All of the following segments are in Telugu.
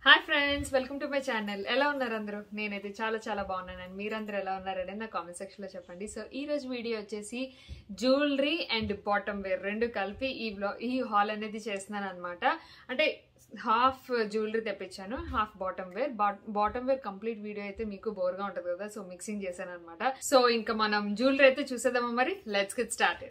hi friends welcome to my channel ఎలా ఉన్నారు అందరూ నేనైతే చాలా చాలా బాగున్నాను అండ్ మీరందరూ ఎలా ఉన్నారని నా కామెంట్ సెక్షన్లో చెప్పండి సో ఈ రోజు వీడియో వచ్చేసి జ్యువెలరీ అండ్ బాటమ్ వేర్ రెండు కలిపి ఈ బ్లా ఈ హాల్ అనేది చేస్తున్నాను అనమాట అంటే హాఫ్ జ్యువెలరీ తెప్పించాను half bottom wear bottom wear complete video అయితే మీకు బోర్గా ఉంటుంది కదా సో మిక్సింగ్ చేశాను అనమాట సో ఇంకా మనం జ్యువెలరీ అయితే చూసేద్దామా మరి లెట్స్ గెట్ స్టార్ట్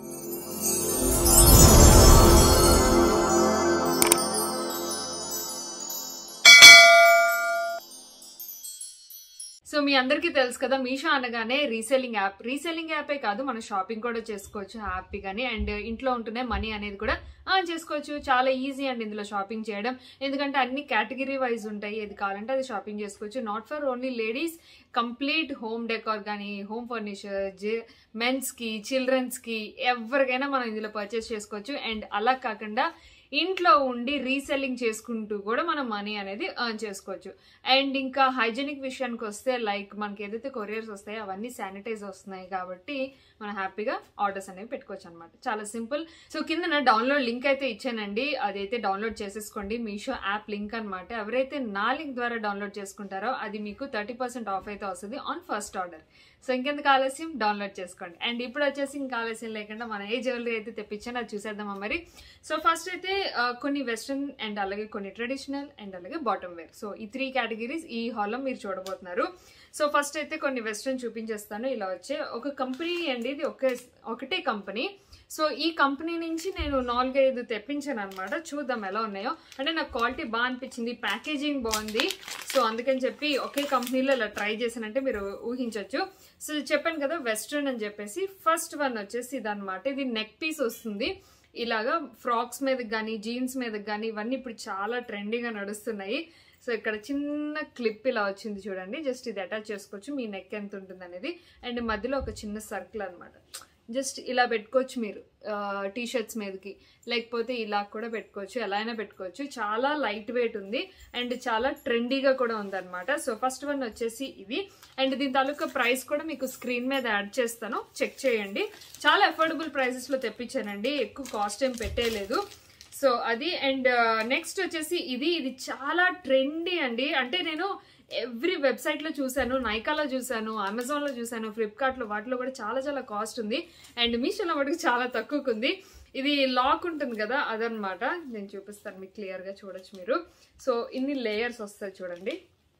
సో మీ అందరికీ తెలుసు కదా మీషో అనగానే రీసెల్లింగ్ యాప్ రీసెల్లింగ్ యాపే కాదు మనం షాపింగ్ కూడా చేసుకోవచ్చు హ్యాపీగానే అండ్ ఇంట్లో ఉంటూనే మనీ అనేది కూడా ఆన్ చేసుకోవచ్చు చాలా ఈజీ అండి ఇందులో షాపింగ్ చేయడం ఎందుకంటే అన్ని కేటగిరీ వైజ్ ఉంటాయి ఏది కావాలంటే అది షాపింగ్ చేసుకోవచ్చు not for only ladies complete home decor కానీ హోమ్ ఫర్నిచర్ మెన్స్కి చిల్డ్రన్స్కి ఎవరికైనా మనం ఇందులో పర్చేస్ చేసుకోవచ్చు అండ్ అలా కాకుండా ఇంట్లో ఉండి రీసెల్లింగ్ చేసుకుంటూ కూడా మనం మనీ అనేది ఎర్న్ చేసుకోవచ్చు అండ్ ఇంకా హైజెనిక్ విషయానికి వస్తే లైక్ మనకి ఏదైతే కొరియర్స్ వస్తాయో అవన్నీ శానిటైజ్ వస్తున్నాయి కాబట్టి మనం హ్యాపీగా ఆర్డర్స్ అనేవి పెట్టుకోవచ్చు అనమాట చాలా సింపుల్ సో కింద డౌన్లోడ్ లింక్ అయితే ఇచ్చానండి అదైతే డౌన్లోడ్ చేసేసుకోండి మీషో యాప్ లింక్ అనమాట ఎవరైతే నా లింక్ ద్వారా డౌన్లోడ్ చేసుకుంటారో అది మీకు థర్టీ పర్సెంట్ ఆఫ్ అయితే వస్తుంది ఆన్ ఫస్ట్ ఆర్డర్ సో ఇంకెందుకు ఆలస్యం డౌన్లోడ్ చేసుకోండి అండ్ ఇప్పుడు వచ్చేసి ఇంకా ఆలస్యం లేకుండా మన ఏ జ్యువెలరీ అయితే తెప్పించానో అది చూసేద్దామా మరి సో ఫస్ట్ అయితే ఆ, కొన్ని వెస్ట్రన్ అండ్ అలాగే కొన్ని ట్రెడిషనల్ అండ్ అలాగే బాటమ్ వేర్ సో ఈ త్రీ కేటగిరీస్ ఈ హాల్లో మీరు చూడబోతున్నారు సో ఫస్ట్ అయితే కొన్ని వెస్ట్రన్ చూపించేస్తాను ఇలా వచ్చే ఒక కంపెనీ అండి ఇది ఒకే ఒకటే కంపెనీ సో ఈ కంపెనీ నుంచి నేను నాలుగైదు తెప్పించాను అనమాట చూద్దాం ఎలా ఉన్నాయో అంటే నాకు క్వాలిటీ బాగా అనిపించింది ప్యాకేజింగ్ బాగుంది సో అందుకని చెప్పి ఒకే కంపెనీలో ఇలా ట్రై చేశానంటే మీరు ఊహించవచ్చు సో చెప్పాను కదా వెస్ట్రన్ అని చెప్పేసి ఫస్ట్ వన్ వచ్చేసి ఇదన్నమాట ఇది నెక్ పీస్ వస్తుంది ఇలాగా ఫ్రాక్స్ మీదకి కానీ జీన్స్ మీదకి కానీ ఇవన్నీ ఇప్పుడు చాలా ట్రెండీగా నడుస్తున్నాయి సో ఇక్కడ చిన్న క్లిప్ ఇలా వచ్చింది చూడండి జస్ట్ ఇది అటాచ్ చేసుకోవచ్చు మీ నెక్ ఎంత ఉంటుంది అనేది అండ్ మధ్యలో ఒక చిన్న సర్కిల్ అనమాట జస్ట్ ఇలా పెట్టుకోవచ్చు మీరు టీ షర్ట్స్ మీదకి లేకపోతే ఇలా కూడా పెట్టుకోవచ్చు ఎలా అయినా పెట్టుకోవచ్చు చాలా లైట్ వెయిట్ ఉంది అండ్ చాలా ట్రెండీగా కూడా ఉందన్నమాట సో ఫస్ట్ వన్ వచ్చేసి ఇది అండ్ దీని తాలూకా ప్రైస్ కూడా మీకు స్క్రీన్ మీద యాడ్ చేస్తాను చెక్ చేయండి చాలా అఫోర్డబుల్ ప్రైసెస్లో తెప్పించానండి ఎక్కువ కాస్ట్ ఏం పెట్టేయలేదు సో అది అండ్ నెక్స్ట్ వచ్చేసి ఇది ఇది చాలా ట్రెండీ అండి అంటే నేను ఎవ్రీ వెబ్సైట్లో చూశాను నైకాలో చూశాను అమెజాన్లో చూశాను ఫ్లిప్కార్ట్లో వాటిలో కూడా చాలా చాలా కాస్ట్ ఉంది అండ్ మీషోలో మటుకు చాలా తక్కువకు ఉంది ఇది లాక్ ఉంటుంది కదా అదనమాట నేను చూపిస్తాను మీకు క్లియర్గా చూడొచ్చు మీరు సో ఇన్ని లేయర్స్ వస్తాయి చూడండి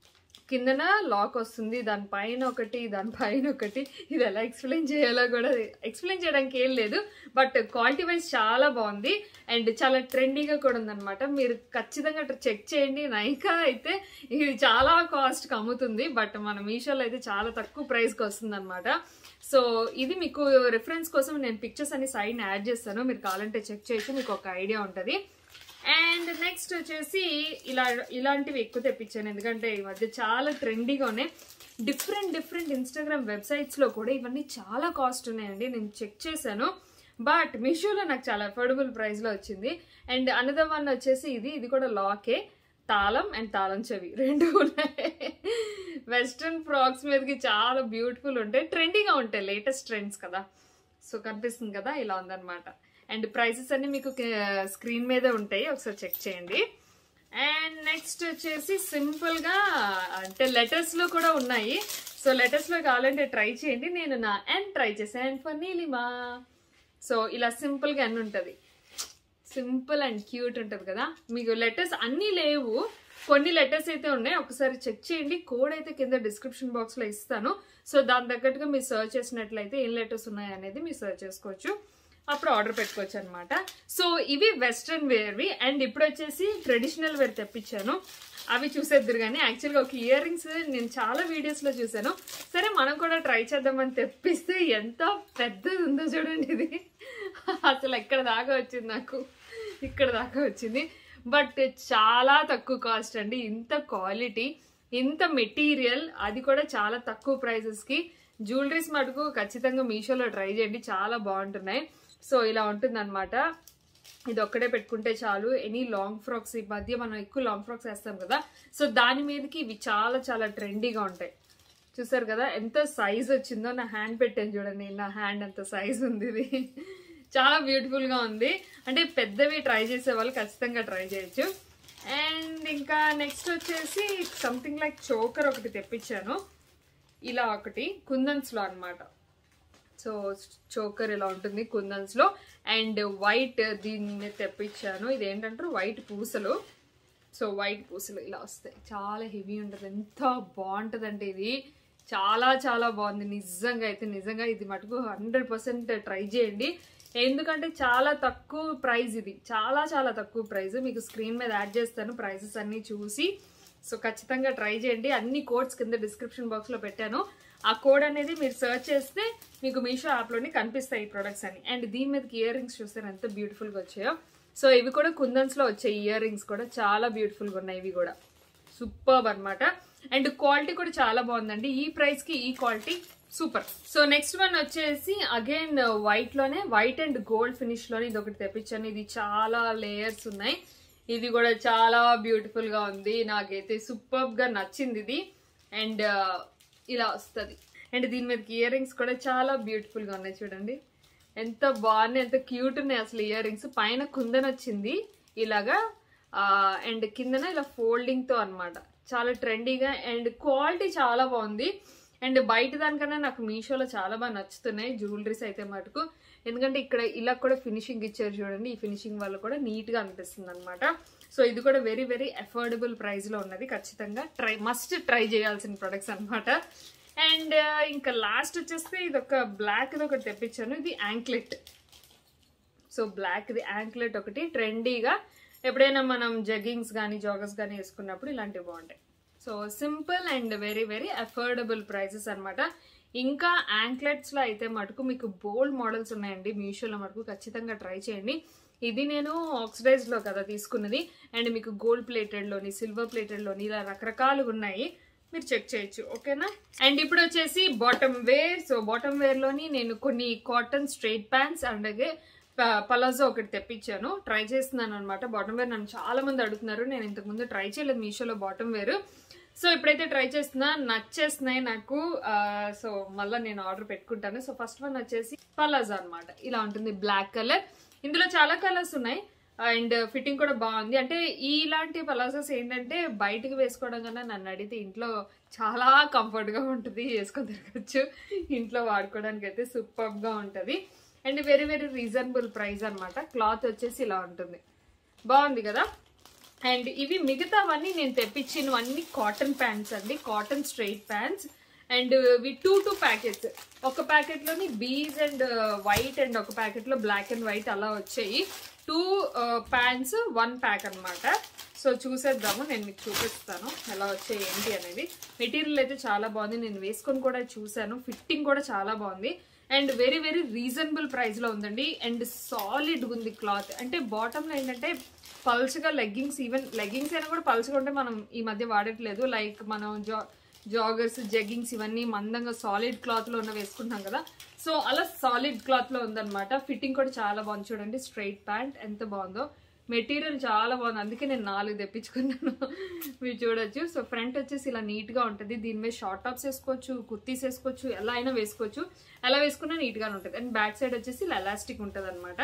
కిందన లాక్ వస్తుంది దానిపైన ఒకటి దానిపైన ఒకటి ఇది ఎలా ఎక్స్ప్లెయిన్ చేయాలో కూడా ఎక్స్ప్లెయిన్ చేయడానికి ఏం లేదు బట్ క్వాలిటీ వైజ్ చాలా బాగుంది అండ్ చాలా ట్రెండీగా కూడా ఉందన్నమాట మీరు ఖచ్చితంగా చెక్ చేయండి నైకా అయితే ఇది చాలా కాస్ట్కి అమ్ముతుంది బట్ మన మీషోలో అయితే చాలా తక్కువ ప్రైస్కి వస్తుంది అనమాట సో ఇది మీకు రిఫరెన్స్ కోసం నేను పిక్చర్స్ అన్ని సైడ్ యాడ్ చేస్తాను మీరు కావాలంటే చెక్ చేయొచ్చు మీకు ఒక ఐడియా ఉంటుంది అండ్ నెక్స్ట్ వచ్చేసి ఇలా ఇలాంటివి ఎక్కువ తెప్పించాను ఎందుకంటే ఈ మధ్య చాలా ట్రెండీగా ఉన్నాయి డిఫరెంట్ డిఫరెంట్ ఇన్స్టాగ్రామ్ వెబ్సైట్స్లో కూడా ఇవన్నీ చాలా కాస్ట్ ఉన్నాయండి నేను చెక్ చేశాను బట్ మీషోలో నాకు చాలా అఫోర్డబుల్ ప్రైస్లో వచ్చింది అండ్ అనదర్ వన్ వచ్చేసి ఇది ఇది కూడా లాకే తాళం అండ్ తాళం చెవి రెండు ఉన్నాయి వెస్ట్రన్ ఫ్రాక్స్ మీదకి చాలా బ్యూటిఫుల్ ఉంటాయి ట్రెండీగా ఉంటాయి లేటెస్ట్ ట్రెండ్స్ కదా సో కనిపిస్తుంది కదా ఇలా ఉందన్నమాట అండ్ ప్రైసెస్ అన్ని మీకు స్క్రీన్ మీదే ఉంటాయి ఒకసారి చెక్ చేయండి అండ్ నెక్స్ట్ వచ్చేసి సింపుల్గా అంటే లెటర్స్లో కూడా ఉన్నాయి సో లెటర్స్లో కావాలంటే ట్రై చేయండి నేను నా ఎన్ ట్రై చేశాను అండ్ ఫర్ నీలిమా సో ఇలా సింపుల్గా ఎన్ ఉంటుంది సింపుల్ అండ్ క్యూట్ ఉంటుంది కదా మీకు లెటర్స్ అన్నీ లేవు కొన్ని లెటర్స్ అయితే ఉన్నాయి ఒకసారి చెక్ చేయండి కోడ్ అయితే కింద డిస్క్రిప్షన్ బాక్స్లో ఇస్తాను సో దాని తగ్గట్టుగా మీరు సర్చ్ చేసినట్లయితే ఏం లెటర్స్ ఉన్నాయి అనేది మీరు సర్చ్ చేసుకోవచ్చు అప్పుడు ఆర్డర్ పెట్టుకోవచ్చు అనమాట సో ఇవి వెస్ట్రన్ వేర్వి అండ్ ఇప్పుడు వచ్చేసి ట్రెడిషనల్ వేర్ తెప్పించాను అవి చూసేద్దరు కానీ యాక్చువల్గా ఒక ఇయర్ రింగ్స్ నేను చాలా వీడియోస్లో చూసాను సరే మనం కూడా ట్రై చేద్దామని తెప్పిస్తే ఎంత పెద్దది ఉందో చూడండి ఇది అసలు ఎక్కడ దాకా వచ్చింది నాకు ఇక్కడ దాకా వచ్చింది బట్ చాలా తక్కువ కాస్ట్ అండి ఇంత క్వాలిటీ ఇంత మెటీరియల్ అది కూడా చాలా తక్కువ ప్రైజెస్కి జ్యువెలరీస్ మటుకు ఖచ్చితంగా మీషోలో ట్రై చేయండి చాలా బాగుంటున్నాయి సో ఇలా ఉంటుందన్నమాట ఇది ఒక్కటే పెట్టుకుంటే చాలు ఎనీ లాంగ్ ఫ్రాక్స్ ఈ మధ్య మనం ఎక్కువ లాంగ్ ఫ్రాక్స్ వేస్తాం కదా సో దాని మీదకి ఇవి చాలా చాలా ట్రెండీగా ఉంటాయి చూసారు కదా ఎంత సైజ్ వచ్చిందో నా హ్యాండ్ పెట్టాను చూడండి నా హ్యాండ్ అంత సైజ్ ఉంది ఇది చాలా బ్యూటిఫుల్గా ఉంది అంటే పెద్దవి ట్రై చేసే వాళ్ళు ఖచ్చితంగా ట్రై చేయొచ్చు అండ్ ఇంకా నెక్స్ట్ వచ్చేసి సంథింగ్ లైక్ చోకర్ ఒకటి తెప్పించాను ఇలా ఒకటి కుందన్స్లో అన్నమాట సో చోకర్ ఇలా ఉంటుంది కుందన్స్ లో అండ్ వైట్ దీన్ని తెప్పించాను ఇది ఏంటంటారు వైట్ పూసలు సో వైట్ పూసలు ఇలా వస్తాయి చాలా హెవీ ఉంటుంది ఎంత బాగుంటుంది అంటే ఇది చాలా చాలా బాగుంది నిజంగా అయితే నిజంగా ఇది మటుకు హండ్రెడ్ పర్సెంట్ ట్రై చేయండి ఎందుకంటే చాలా తక్కువ ప్రైస్ ఇది చాలా చాలా తక్కువ ప్రైస్ మీకు స్క్రీన్ మీద యాడ్ చేస్తాను ప్రైసెస్ అన్నీ చూసి సో ఖచ్చితంగా ట్రై చేయండి అన్ని కోడ్స్ కింద డిస్క్రిప్షన్ బాక్స్లో పెట్టాను ఆ కోడ్ అనేది మీరు సెర్చ్ చేస్తే మీకు మీషో యాప్లోని కనిపిస్తాయి ఈ ప్రొడక్ట్స్ అని అండ్ దీని మీదకి ఇయర్ రింగ్స్ చూస్తారు ఎంత బ్యూటిఫుల్గా వచ్చాయో సో ఇవి కూడా కుందన్స్లో వచ్చాయి ఇయర్ రింగ్స్ కూడా చాలా బ్యూటిఫుల్గా ఉన్నాయి ఇవి కూడా సూపర్ అన్నమాట అండ్ క్వాలిటీ కూడా చాలా బాగుందండి ఈ ప్రైస్ కి ఈ quality super so next one వచ్చేసి అగైన్ వైట్ లోనే వైట్ అండ్ గోల్డ్ ఫినిష్ లోనే ఇది ఒకటి తెప్పించాను ఇది చాలా లేయర్స్ ఉన్నాయి ఇది కూడా చాలా బ్యూటిఫుల్ గా ఉంది నాకైతే సూపర్ గా నచ్చింది ఇది అండ్ ఇలా వస్తుంది అండ్ దీని మీదకి ఇయర్ రింగ్స్ కూడా చాలా బ్యూటిఫుల్ గా ఉన్నాయి చూడండి ఎంత బాగున్నాయి ఎంత క్యూట్ ఉన్నాయి అసలు ఇయర్ రింగ్స్ పైన కుందన్ వచ్చింది ఇలాగా అండ్ కిందన ఇలా ఫోల్డింగ్ తో అన్నమాట చాలా ట్రెండీగా అండ్ క్వాలిటీ చాలా బాగుంది అండ్ బయట దానికన్నా నాకు మీషోలో చాలా బాగా నచ్చుతున్నాయి జ్యువెలరీస్ అయితే మటుకు ఎందుకంటే ఇక్కడ ఇలా కూడా ఫినిషింగ్ ఇచ్చారు చూడండి ఈ ఫినిషింగ్ వల్ల కూడా నీట్ గా అనిపిస్తుంది అనమాట సో ఇది కూడా వెరీ వెరీ అఫోర్డబుల్ ప్రైస్ లో ఉన్నది ఖచ్చితంగా ట్రై మస్ట్ ట్రై చేయాల్సిన ప్రొడక్ట్స్ అన్నమాట అండ్ ఇంకా లాస్ట్ వచ్చేస్తే ఇది ఒక బ్లాక్ ఇది ఒకటి తెప్పించాను ఇది anklet so black the anklet ఒకటి ట్రెండీగా ఎప్పుడైనా మనం జగ్గింగ్స్ కానీ జాగర్స్ కానీ వేసుకున్నప్పుడు ఇలాంటివి బాగుంటాయి so simple and very very affordable prices అన్నమాట ఇంకా యాంక్లెట్స్ లో అయితే మటుకు మీకు బోల్డ్ మోడల్స్ ఉన్నాయండి మీషోలో మటుకు ఖచ్చితంగా ట్రై చేయండి ఇది నేను ఆక్సిడైజ్ లో కదా తీసుకున్నది అండ్ మీకు గోల్డ్ ప్లేటెడ్ లోని సిల్వర్ ప్లేటెడ్ లోని ఇలా రకరకాలుగా ఉన్నాయి మీరు చెక్ చేయొచ్చు ఓకేనా అండ్ ఇప్పుడు వచ్చేసి bottom wear so bottom wear లోని నేను కొన్ని కాటన్ స్ట్రైట్ ప్యాంట్స్ అలాగే పలాజో ఒకటి తెప్పించాను ట్రై చేస్తున్నాను అనమాట బాటమ్ వేర్ నన్ను చాలా మంది అడుగుతున్నారు నేను ఇంతకు ముందు ట్రై చేయలేదు మీషోలో బాటమ్ వేర్ సో ఇప్పుడైతే ట్రై చేస్తున్నా నచ్చేస్తున్నాయి నాకు సో మళ్ళీ నేను ఆర్డర్ పెట్టుకుంటాను సో ఫస్ట్ వన్ వచ్చేసి పలాజో అన్నమాట ఇలా ఉంటుంది బ్లాక్ కలర్ ఇందులో చాలా కలర్స్ ఉన్నాయి అండ్ ఫిట్టింగ్ కూడా బాగుంది అంటే ఇలాంటి పలాజోస్ ఏంటంటే బయటకు వేసుకోవడం కన్నా నన్ను అడిగితే ఇంట్లో చాలా కంఫర్ట్ గా ఉంటుంది వేసుకొని తిరగచ్చు ఇంట్లో వాడుకోవడానికి అయితే సూపర్ గా ఉంటది and very very reasonable price అన్నమాట క్లాత్ వచ్చేసి ఇలా ఉంటుంది బాగుంది కదా అండ్ ఇవి మిగతావన్నీ నేను తెప్పించినవన్నీ కాటన్ ప్యాంట్స్ అండి కాటన్ స్ట్రైట్ ప్యాంట్స్ అండ్ ఇవి టూ టూ ప్యాకెట్స్ ఒక ప్యాకెట్ లోని బీజ్ అండ్ వైట్ అండ్ ఒక ప్యాకెట్ లో బ్లాక్ అండ్ వైట్ అలా వచ్చాయి టూ ప్యాంట్స్ వన్ ప్యాక్ అన్నమాట సో చూసేద్దాము నేను మీకు చూపిస్తాను ఎలా వచ్చాయి ఏంటి అనేది మెటీరియల్ అయితే చాలా బాగుంది నేను వేసుకొని కూడా చూసాను ఫిట్టింగ్ కూడా చాలా బాగుంది and very very reasonable price లో ఉందండి అండ్ సాలిడ్ ఉంది క్లాత్ అంటే బాటమ్ లో ఏంటంటే పల్చగా లెగ్గింగ్స్ ఈవెన్ లెగ్గింగ్స్ అయినా కూడా పల్చగా ఉంటే మనం ఈ మధ్య వాడట్లేదు లైక్ మనం జా జాగర్స్ జగ్గింగ్స్ ఇవన్నీ మందంగా సాలిడ్ క్లాత్ లో ఉన్న వేసుకుంటాం కదా సో అలా సాలిడ్ క్లాత్ లో ఉందన్నమాట ఫిట్టింగ్ కూడా చాలా బాగుంది చూడండి స్ట్రైట్ ప్యాంట్ ఎంత బాగుందో మెటీరియల్ చాలా బాగుంది అందుకే నేను నాలుగు తెప్పించుకున్నాను మీరు చూడొచ్చు సో ఫ్రంట్ వచ్చేసి ఇలా నీట్ గా ఉంటుంది దీని మీద షార్ట్ టాప్స్ వేసుకోవచ్చు కుర్తీస్ వేసుకోవచ్చు ఎలా అయినా వేసుకోవచ్చు ఎలా వేసుకున్నా నీట్ గానే ఉంటుంది అండ్ బ్యాక్ సైడ్ వచ్చేసి ఇలా ఎలాస్టిక్ ఉంటుంది అనమాట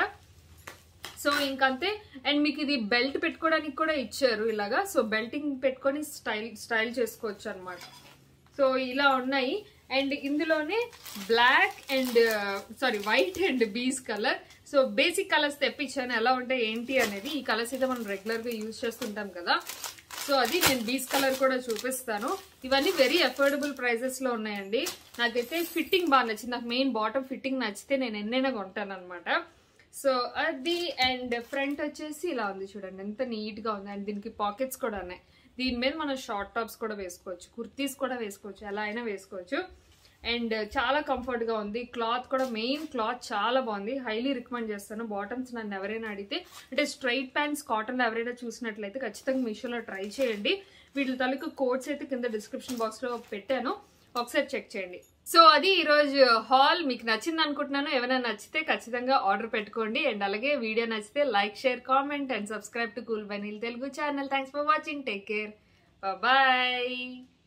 సో ఇంకంతే అండ్ మీకు ఇది బెల్ట్ పెట్టుకోవడానికి కూడా ఇచ్చారు ఇలాగా సో బెల్టింగ్ పెట్టుకొని స్టైల్ స్టైల్ చేసుకోవచ్చు అనమాట సో ఇలా ఉన్నాయి అండ్ ఇందులోనే black and sorry white and beige colour so basic colours తెప్పించాను ఎలా ఉంటాయి ఏంటి అనేది ఈ కలర్స్ అయితే మనం రెగ్యులర్ గా యూజ్ చేస్తుంటాం కదా సో అది నేను బీస్ కలర్ కూడా చూపిస్తాను ఇవన్నీ వెరీ అఫోర్డబుల్ ప్రైజెస్ లో ఉన్నాయండి నాకైతే ఫిట్టింగ్ బాగా నచ్చింది నాకు మెయిన్ బాటమ్ ఫిట్టింగ్ నచ్చితే నేను ఎన్నైనా కొంటాను అనమాట సో అది అండ్ ఫ్రంట్ వచ్చేసి ఇలా ఉంది చూడండి ఎంత నీట్ గా ఉంది అండ్ దీనికి పాకెట్స్ కూడా ఉన్నాయి దీని మీద మనం షార్ట్ టాప్స్ కూడా వేసుకోవచ్చు కుర్తీస్ కూడా వేసుకోవచ్చు ఎలా అయినా వేసుకోవచ్చు అండ్ చాలా కంఫర్ట్ గా ఉంది క్లాత్ కూడా మెయిన్ క్లాత్ చాలా బాగుంది హైలీ రికమెండ్ చేస్తాను బాటమ్స్ నన్ను ఎవరైనా అడిగితే అంటే స్ట్రైట్ ప్యాంట్స్ కాటన్ ఎవరైనా చూసినట్లయితే ఖచ్చితంగా మీషోలో ట్రై చేయండి వీటి తాలూకు కోడ్స్ అయితే కింద డిస్క్రిప్షన్ బాక్స్ లో పెట్టాను ఒకసారి చెక్ చేయండి సో అది ఈరోజు హాల్ మీకు నచ్చింది అనుకుంటున్నాను ఏమైనా నచ్చితే ఖచ్చితంగా ఆర్డర్ పెట్టుకోండి అండ్ అలాగే వీడియో నచ్చితే like share comment and subscribe to cool బనీల్ Telugu channel thanks for watching take care bye